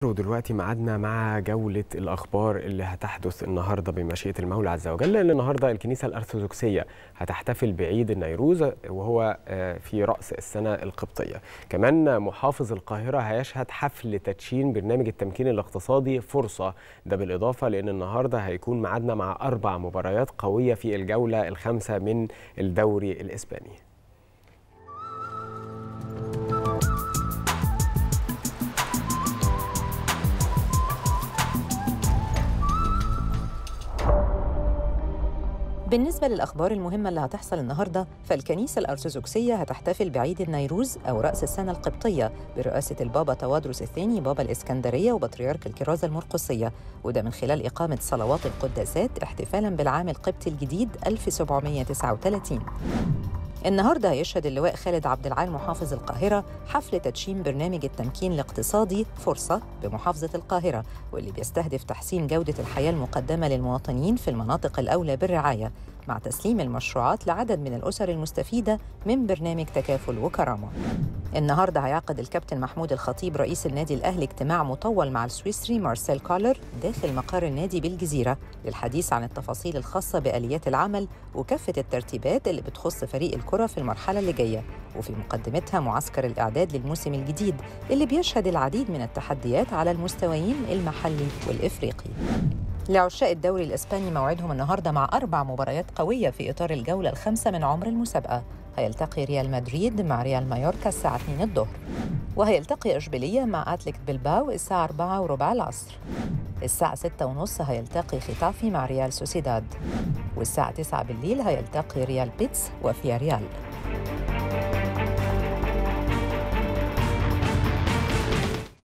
ودلوقتي ميعادنا مع جولة الأخبار اللي هتحدث النهاردة بمشيئة المولى عز وجل لأن النهاردة الكنيسة الأرثوذكسية هتحتفل بعيد النيروز وهو في رأس السنة القبطية كمان محافظ القاهرة هيشهد حفل تدشين برنامج التمكين الاقتصادي فرصة ده بالإضافة لأن النهاردة هيكون ميعادنا مع أربع مباريات قوية في الجولة الخامسة من الدوري الإسباني بالنسبة للأخبار المهمة اللي هتحصل النهاردة فالكنيسة الأرثوذكسية هتحتفل بعيد النيروز أو رأس السنة القبطية برئاسة البابا توادرس الثاني بابا الإسكندرية وبطريرك الكرازة المرقسية وده من خلال إقامة صلوات القداسات احتفالاً بالعام القبطي الجديد 1739 النهارده هيشهد اللواء خالد عبد العال محافظ القاهره حفل تدشين برنامج التمكين الاقتصادي فرصه بمحافظه القاهره واللي بيستهدف تحسين جوده الحياه المقدمه للمواطنين في المناطق الاولى بالرعايه مع تسليم المشروعات لعدد من الاسر المستفيده من برنامج تكافل وكرامه. النهارده هيعقد الكابتن محمود الخطيب رئيس النادي الاهلي اجتماع مطول مع السويسري مارسيل كولر داخل مقر النادي بالجزيره للحديث عن التفاصيل الخاصه باليات العمل وكافه الترتيبات اللي بتخص فريق الكره في المرحله اللي جايه وفي مقدمتها معسكر الاعداد للموسم الجديد اللي بيشهد العديد من التحديات على المستويين المحلي والافريقي. لعشاق الدوري الإسباني موعدهم النهاردة مع أربع مباريات قوية في إطار الجولة الخامسة من عمر المسابقة هيلتقي ريال مدريد مع ريال مايوركا الساعة 2 الظهر وهيلتقي إشبيلية مع أتليك بلباو الساعة 4 وربع العصر الساعة 6 ونص هيلتقي ختافي مع ريال سوسيداد والساعة 9 بالليل هيلتقي ريال بيتس وفيا ريال